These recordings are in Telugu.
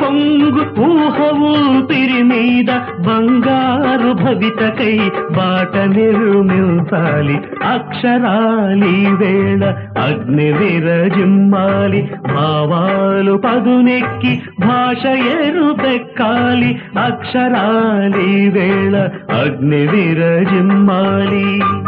పొంగు ఊహ ఊపిరి మీద బంగారు భవితకై బాట నిర్మించాలి అక్షరాలి వేళ అగ్ని విరజిమ్మాలి భావాలు పదునెక్కి భాష ఎరుపెక్కాలి అక్షరాలి వేళ అగ్ని విరజిమ్మాలి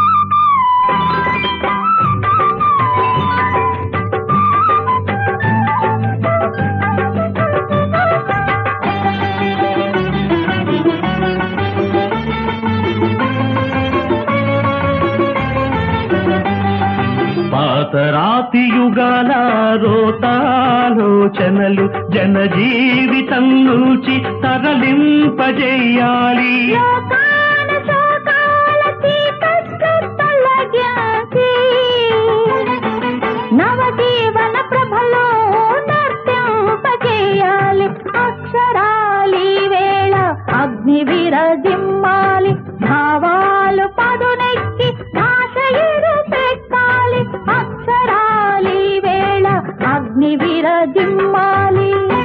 పాతరాతి యుగాల రోతాలోచనలు జన జీవితం నుంచి తరలింపజేయాలి లోకాన శోకాల చీకట్లు తొలగించి, నవజీవన ప్రభలో నర్తింపజేయాలి అక్షరాలి వేళ అగ్ని విరజిమ్మాలి భావాలు పదునెక్కి భాష ఎరుపెక్కాలి అక్షరాలి వేళ అగ్ని విరజిమ్మాలి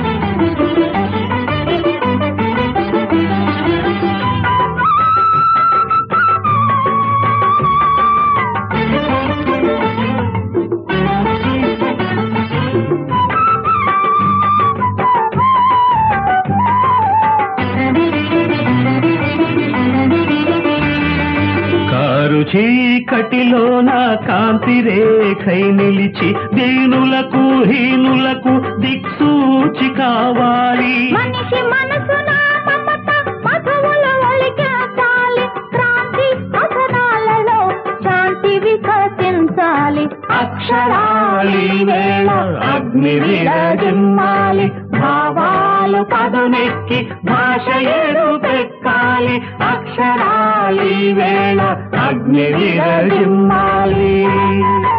కారు చీకటిలోన కాంతి రేఖై నిలిచి దీనులకు హీనులకు దిక్సూచి కావాలి మనిషి మనసున మమత మధువులు ఒలికించాలి క్రాంతి కథనాలలో శాంతి వికసించాలి అక్షరాలి వేళ అగ్ని విరజిమ్మాలి భావాలు పదునెక్కి భాష ఎరుపెక్కాలి అక్షరాలి వేళ అగ్ని విరజిమ్మాలి